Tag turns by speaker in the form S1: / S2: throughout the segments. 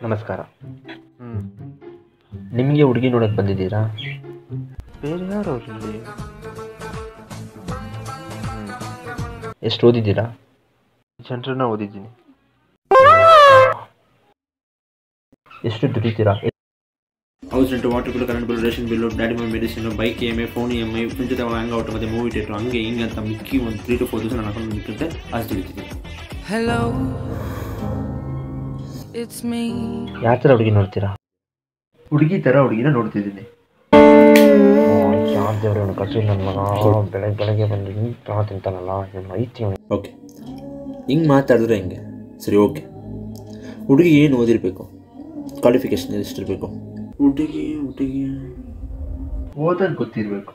S1: ನಮಸ್ಕಾರ
S2: ಹ್ಞೂ
S1: ನಿಮಗೆ ಹುಡುಗಿ ನೋಡೋಕೆ ಬಂದಿದ್ದೀರಾ
S2: ಬೇರೆ ಯಾರು ಅವರಲ್ಲಿ
S1: ಎಷ್ಟು ಓದಿದ್ದೀರಾ
S2: ಜನರನ್ನ ಓದಿದ್ದೀನಿ
S1: ಎಷ್ಟು ದುಡಿತೀರಾ
S3: house rent water bill current bill ration bill daddy my medicine bike E M I phone E M I friend ಜೊತೆ ಹ್ಯಾಂಗ್ ಔಟ್ ಮತ್ತು ಮೂವಿ ಥಿಯೇಟ್ರು ಹಂಗೆ ಹಿಂಗೆ ಅಂತ ಮಿಕ್ಕಿ ಒಂದು ತ್ರೀ ಟು ಫೋರ್ ತೌಸಂಡ್ ನನ್ನ ಅಕೌಂಟ್ ಮಿಕ್ಕಂತೆ ಅಷ್ಟು ದುಡಿತಿದ್ದೀನಿ
S4: Hello, it's me.
S1: ಯಾವ ಥರ ಹುಡುಗಿ ನೋಡ್ತೀರಾ
S2: ಹುಡುಗಿ ಥರ ಹುಡುಗಿನ ನೋಡ್ತಿದ್ದೀನಿ
S1: ಯಾವ ದೇವ್ರವನು ಕಸಿ ನನ್ನ ಮಗ ಬೆಳಗ್ಗೆ ಬೆಳಗ್ಗೆ ಬಂದು ಹಿಂಗೆ ಪ್ರಾಣ ತಿಂತಾನಲ್ಲ ಇವನು ಐತಿ ಅವ್ನು.
S3: ಓಕೆ ಹಿಂಗೆ ಮಾತಾಡಿದ್ರೆ ಹಿಂಗೆ ಸರಿ ಓಕೆ ಹುಡುಗಿ ಏನು ಓದಿರಬೇಕು ಕ್ವಾಲಿಫಿಕೇಷನ್ ಎಷ್ಟಿರಬೇಕು ಹುಡುಗಿ ಹುಡುಗಿ
S2: ಓದೋದು ಗೊತ್ತಿರಬೇಕು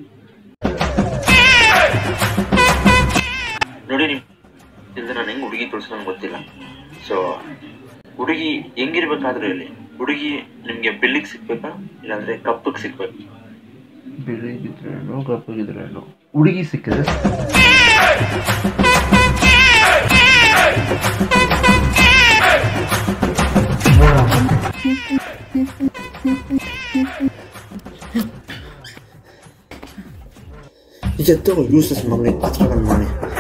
S3: ನೋಡಿ ನೀವು ಇಲ್ಲದೆ ನಾನು ಹೆಂಗೆ ಹುಡುಗಿ ತೋರಿಸೋ ನನಗೆ ಗೊತ್ತಿಲ್ಲ ಸೊ ಹುಡುಗಿ ಹೆಂಗಿರ್ಬೇಕಾದ್ರೂ ಇಲ್ಲಿ ಹುಡುಗಿ ನಿಮಗೆ ಬಿಲ್ಲಿಗೆ ಸಿಗ್ಬೇಕಾ ಇಲ್ಲಾಂದರೆ ಕಪ್ಪಿಗೆ ಸಿಗ್ಬೇಕು
S2: ಬೆಳಿಗಿದ್ರೇನು ಕಪ್ಪಗಿದ್ರೇನು ಹುಡುಗಿ ಸಿಕ್ಕಿದ್ರೆ
S3: ನಿಜ ಯೂಸಸ್ ಮಗನಿಗೆ ಪಾತ್ರ ನನ್ನ ಮನೆ